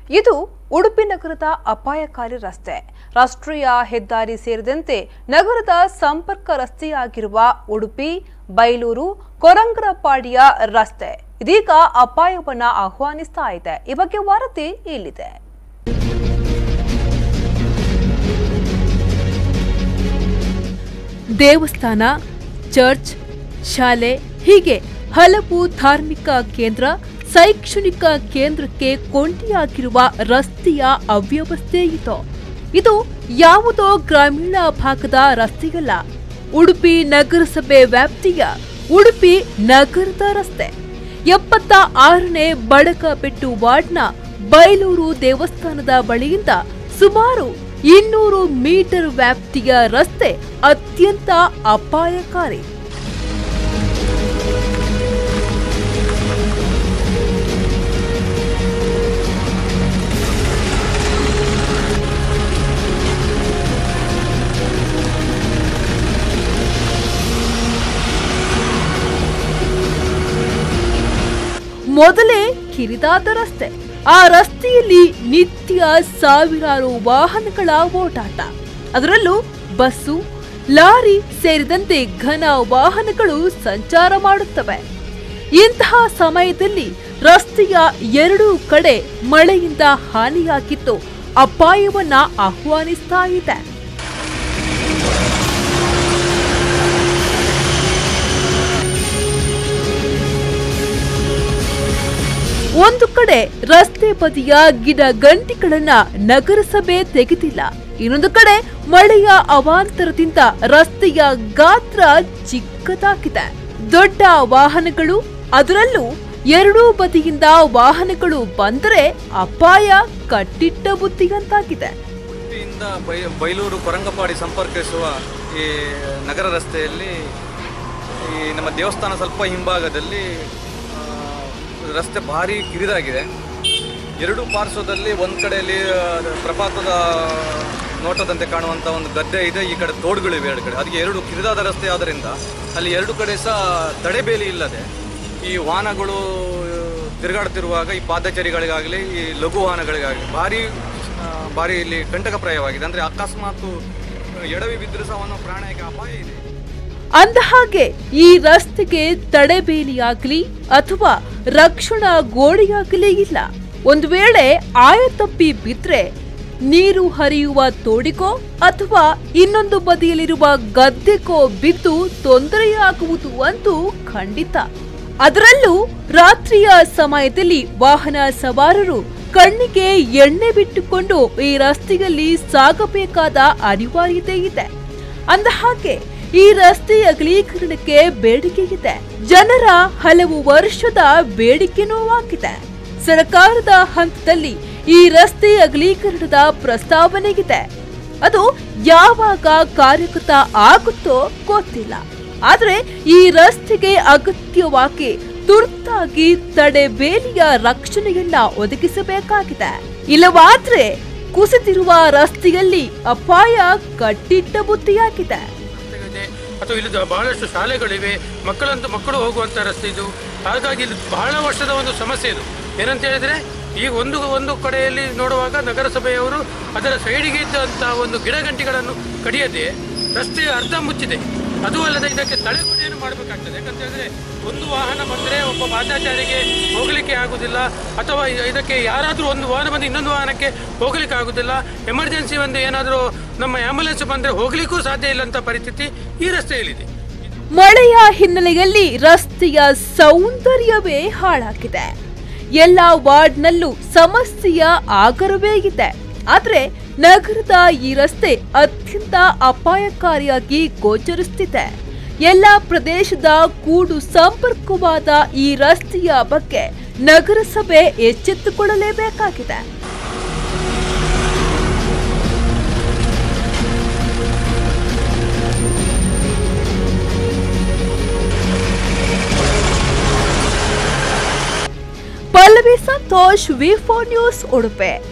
ಇದು ಉಡುಪಿ ನಗರದ ಅಪಾಯಕಾರಿ ರಸ್ತೆ ರಾಷ್ಟ್ರೀಯ ಹೆದ್ದಾರಿ ಸೇರಿದಂತೆ ನಗರದ ಸಂಪರ್ಕ ರಸ್ತೆಯಾಗಿರುವ ಉಡುಪಿ ಬೈಲೂರು ಕೊರಂಗರಪಾಡಿಯ ರಸ್ತೆ ಇದೀಗ ಅಪಾಯವನ್ನ ಆಹ್ವಾನಿಸ್ತಾ ಇದೆ ಈ ಬಗ್ಗೆ ವರದಿ ಇಲ್ಲಿದೆ ದೇವಸ್ಥಾನ ಚರ್ಚ್ ಶಾಲೆ ಹೀಗೆ ಹಲವು ಧಾರ್ಮಿಕ ಕೇಂದ್ರ ಶೈಕ್ಷಣಿಕ ಕೇಂದ್ರಕ್ಕೆ ಕೊಂಡಿಯಾಗಿರುವ ರಸ್ತೆಯ ಅವ್ಯವಸ್ಥೆ ಇದು ಇದು ಯಾವುದೋ ಗ್ರಾಮೀಣ ಭಾಗದ ರಸ್ತೆಯಲ್ಲ ಉಡುಪಿ ನಗರಸಭೆ ವ್ಯಾಪ್ತಿಯ ಉಡುಪಿ ನಗರದ ರಸ್ತೆ ಎಪ್ಪತ್ತ ಆರನೇ ಬಡಕಬೆಟ್ಟು ವಾರ್ಡ್ನ ಬೈಲೂರು ದೇವಸ್ಥಾನದ ಬಳಿಯಿಂದ ಸುಮಾರು ಇನ್ನೂರು ಮೀಟರ್ ವ್ಯಾಪ್ತಿಯ ರಸ್ತೆ ಅತ್ಯಂತ ಅಪಾಯಕಾರಿ ಮೊದಲೇ ಕಿರಿದಾದ ರಸ್ತೆ ಆ ರಸ್ತೆಯಲ್ಲಿ ನಿತ್ಯ ಸಾವಿರಾರು ವಾಹನಗಳ ಓಡಾಟ ಅದರಲ್ಲೂ ಬಸ್ಸು ಲಾರಿ ಸೇರಿದಂತೆ ಘನ ವಾಹನಗಳು ಸಂಚಾರ ಮಾಡುತ್ತವೆ ಇಂತಹ ಸಮಯದಲ್ಲಿ ರಸ್ತೆಯ ಎರಡೂ ಕಡೆ ಮಳೆಯಿಂದ ಹಾನಿಯಾಗಿದ್ದು ಅಪಾಯವನ್ನ ಆಹ್ವಾನಿಸ್ತಾ ಇದೆ ಒಂದು ಕಡೆ ರಸ್ತೆ ಬದಿಯ ಗಿಡ ಗಂಟಿಗಳನ್ನ ನಗರಸಭೆ ತೆಗೆದಿಲ್ಲ ಇನ್ನೊಂದು ಕಡೆ ಮಳೆಯ ಅವಾಂತರದಿಂದ ರಸ್ತೆಯ ಗಾತ್ರ ಚಿಕ್ಕದಾಗಿದೆ ದೊಡ್ಡ ವಾಹನಗಳು ಅದರಲ್ಲೂ ಎರಡೂ ಬದಿಯಿಂದ ವಾಹನಗಳು ಬಂದರೆ ಅಪಾಯ ಕಟ್ಟಿಟ್ಟ ಬುದ್ಧಿಯಂತಾಗಿದೆ ಉಡುಪಿಯಿಂದ ಬೈ ಬೈಲೂರು ಕೊರಂಗಪಾಡಿ ಸಂಪರ್ಕಿಸುವ ಈ ನಗರ ರಸ್ತೆಯಲ್ಲಿ ಈ ನಮ್ಮ ದೇವಸ್ಥಾನ ಸ್ವಲ್ಪ ಹಿಂಭಾಗದಲ್ಲಿ ಆ, ರಸ್ತೆ ಭಾರಿ ಕಿರಿದಾಗಿದೆ ಎರಡು ಪಾರ್ಶ್ವದಲ್ಲಿ ಒಂದು ಕಡೆಯಲ್ಲಿ ಆ, ಪ್ರಪಾತದ ನೋಟದಂತೆ ಕಾಣುವಂಥ ಒಂದು ಗದ್ದೆ ಇದೆ ಈ ಕಡೆ ತೋಡುಗಳಿವೆ ಎರಡು ಕಡೆ ಅದಕ್ಕೆ ಎರಡು ಕಿರಿದಾದ ರಸ್ತೆ ಆದ್ದರಿಂದ ಅಲ್ಲಿ ಎರಡು ಕಡೆ ಸಹ ತಡೆಬೇಲಿ ಇಲ್ಲದೆ ಈ ವಾಹನಗಳು ತಿರುಗಾಡ್ತಿರುವಾಗ ಈ ಪಾದಚಾರಿಗಳಿಗಾಗಲಿ ಈ ಲಘು ವಾಹನಗಳಿಗಾಗಲಿ ಭಾರಿ ಆ, ಭಾರಿ ಇಲ್ಲಿ ಕಂಟಕಪ್ರಾಯವಾಗಿದೆ ಅಂದರೆ ಅಕಸ್ಮಾತ್ ಎಡವಿ ಬಿದ್ದರೂ ಸಹ ಅವನ ಪ್ರಾಣಕ್ಕೆ ಅಪಾಯ ಇದೆ ಅಂದ ಹಾಗೆ ಈ ರಸ್ತೆಗೆ ತಡೆಬೇಲಿಯಾಗಲಿ ಅಥವಾ ರಕ್ಷಣಾ ಗೋಡೆಯಾಗಲಿ ಇಲ್ಲ ಒಂದು ವೇಳೆ ಆಯತಪ್ಪಿ ಬಿದ್ರೆ ನೀರು ಹರಿಯುವ ತೋಡಿಗೋ ಅಥವಾ ಇನ್ನೊಂದು ಬದಿಯಲ್ಲಿರುವ ಗದ್ದೆಗೋ ಬಿದ್ದು ತೊಂದರೆಯಾಗುವುದು ಅಂತೂ ಖಂಡಿತ ಅದರಲ್ಲೂ ರಾತ್ರಿಯ ಸಮಯದಲ್ಲಿ ವಾಹನ ಸವಾರರು ಕಣ್ಣಿಗೆ ಎಣ್ಣೆ ಬಿಟ್ಟುಕೊಂಡು ಈ ರಸ್ತೆಯಲ್ಲಿ ಸಾಗಬೇಕಾದ ಅನಿವಾರ್ಯತೆ ಇದೆ ಅಂದ ಹಾಗೆ ಈ ರಸ್ತೆ ಅಗಲೀಕರಣಕ್ಕೆ ಬೇಡಿಕೆ ಇದೆ ಜನರ ಹಲವು ವರ್ಷದ ಬೇಡಿಕೆನೂ ಆಗಿದೆ ಸರ್ಕಾರದ ಹಂತದಲ್ಲಿ ಈ ರಸ್ತೆ ಅಗಲೀಕರಣದ ಪ್ರಸ್ತಾವನೆಗಿದೆ ಅದು ಯಾವಾಗ ಕಾರ್ಯಗತ ಆಗುತ್ತೋ ಗೊತ್ತಿಲ್ಲ ಆದ್ರೆ ಈ ರಸ್ತೆಗೆ ಅಗತ್ಯವಾಗಿ ತುರ್ತಾಗಿ ತಡೆಬೇಲಿಯ ರಕ್ಷಣೆಯನ್ನ ಒದಗಿಸಬೇಕಾಗಿದೆ ಇಲ್ಲವಾದ್ರೆ ಕುಸಿದಿರುವ ರಸ್ತೆಯಲ್ಲಿ ಅಪಾಯ ಕಟ್ಟಿಟ್ಟ ಬುದ್ಧಿಯಾಗಿದೆ ರಸ್ತೆಗಳಿದೆ ಅಥವಾ ಇಲ್ಲಿ ಬಹಳಷ್ಟು ಶಾಲೆಗಳಿವೆ ಮಕ್ಕಳಂತೂ ಮಕ್ಕಳು ಹೋಗುವಂತ ರಸ್ತೆ ಇದು ಹಾಗಾಗಿ ಇಲ್ಲಿ ಬಹಳ ವರ್ಷದ ಒಂದು ಸಮಸ್ಯೆ ಇದು ಏನಂತ ಹೇಳಿದ್ರೆ ಈಗ ಒಂದು ಒಂದು ಕಡೆಯಲ್ಲಿ ನೋಡುವಾಗ ನಗರಸಭೆಯವರು ಅದರ ಸೈಡಿಗೆ ಇದ್ದಂತಹ ಒಂದು ಗಿಡಗಂಟಿಗಳನ್ನು ಕಡಿಯದೆ ರಸ್ತೆ ಅರ್ಧ ಮುಚ್ಚಿದೆ ಅದು ಅಲ್ಲದೆ ಇದಕ್ಕೆ ತಡೆಗೋಡೆಯನ್ನು ಮಾಡಬೇಕಾಗ್ತದೆ ಯಾಕಂತ ಹೇಳಿದ್ರೆ ಒಂದು ವಾಹನ ಬಂದರೆ ಒಬ್ಬ ಪಾದಾಚಾರಿಗೆ ಹೋಗಲಿಕ್ಕೆ ಆಗುದಿಲ್ಲ ಅಥವಾ ಇ- ಇದಕ್ಕೆ ಯಾರಾದರೂ ಒಂದು ವಾಹನ ಬಂದು ಇನ್ನೊಂದು ವಾಹನಕ್ಕೆ ಹೋಗಲಿಕ್ಕೆ ಆಗುದಿಲ್ಲ ಎಮರ್ಜೆನ್ಸಿ ಒಂದು ಏನಾದರೂ ನಮ್ಮ ಆಂಬುಲೆನ್ಸ್ ಬಂದರೆ ಹೋಗ್ಲಿಕ್ಕೂ ಸಾಧ್ಯ ಇಲ್ಲಂತ ಪರಿಸ್ಥಿತಿ ಈ ರಸ್ತೆಯಲ್ಲಿದೆ ಮಳೆಯ ಹಿನ್ನೆಲೆಯಲ್ಲಿ ರಸ್ತೆಯ ಸೌಂದರ್ಯವೇ ಹಾಳಾಗಿದೆ ಎಲ್ಲ ವಾರ್ಡ್ನಲ್ಲೂ ಸಮಸ್ಯೆಯ ಆಗರವೇ ಇದೆ ಆದ್ರೆ ನಗರದ ಈ ರಸ್ತೆ ಅತ್ಯಂತ ಅಪಾಯಕಾರಿಯಾಗಿ ಗೋಚರಿಸುತ್ತಿದೆ ಎಲ್ಲ ಪ್ರದೇಶದ ಕೂಡು ಸಂಪರ್ಕವಾದ ಈ ರಸ್ತೆಯ ಬಗ್ಗೆ ನಗರಸಭೆ ಎಚ್ಚೆತ್ತುಕೊಳ್ಳಲೇಬೇಕಾಗಿದೆ Pallavi Santosh V four News Udupi